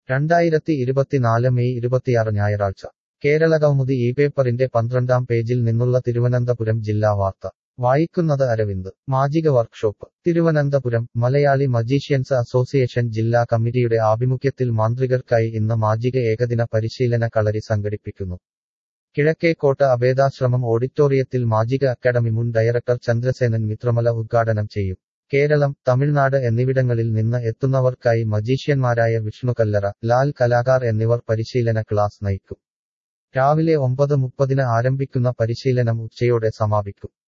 രണ്ടായിരത്തി ഇരുപത്തിനാല് മെയ് ഇരുപത്തിയാറ് ഞായറാഴ്ച കേരള കൗമുദി ഈ പേപ്പറിന്റെ പന്ത്രണ്ടാം പേജിൽ നിന്നുള്ള തിരുവനന്തപുരം ജില്ലാ വാർത്ത വായിക്കുന്നത് Aravind magic workshop Thiruvananthapuram Malayali magicians association ജില്ലാ കമ്മിറ്റിയുടെ ആഭിമുഖ്യത്തിൽ മാന്ത്രികർക്കായി ഇന്ന് മാജിക ഏകദിന പരിശീലന കളരി സംഘടിപ്പിക്കുന്നു കിഴക്കേക്കോട്ട അഭേദാശ്രമം ഓഡിറ്റോറിയത്തിൽ മാജിക അക്കാദമി മുൻ ഡയറക്ടർ ചന്ദ്രസേനൻ മിത്രമല ഉദ്ഘാടനം ചെയ്യും കേരളം തമിഴ്നാട് എന്നിവിടങ്ങളിൽ നിന്ന് എത്തുന്നവർക്കായി മജീഷ്യന്മാരായ വിഷ്ണു കല്ലറ ലാൽ കലാകാർ എന്നിവർ പരിശീലന ക്ലാസ് നയിക്കും രാവിലെ ഒമ്പത് മുപ്പതിന് ആരംഭിക്കുന്ന പരിശീലനം ഉച്ചയോടെ സമാപിക്കും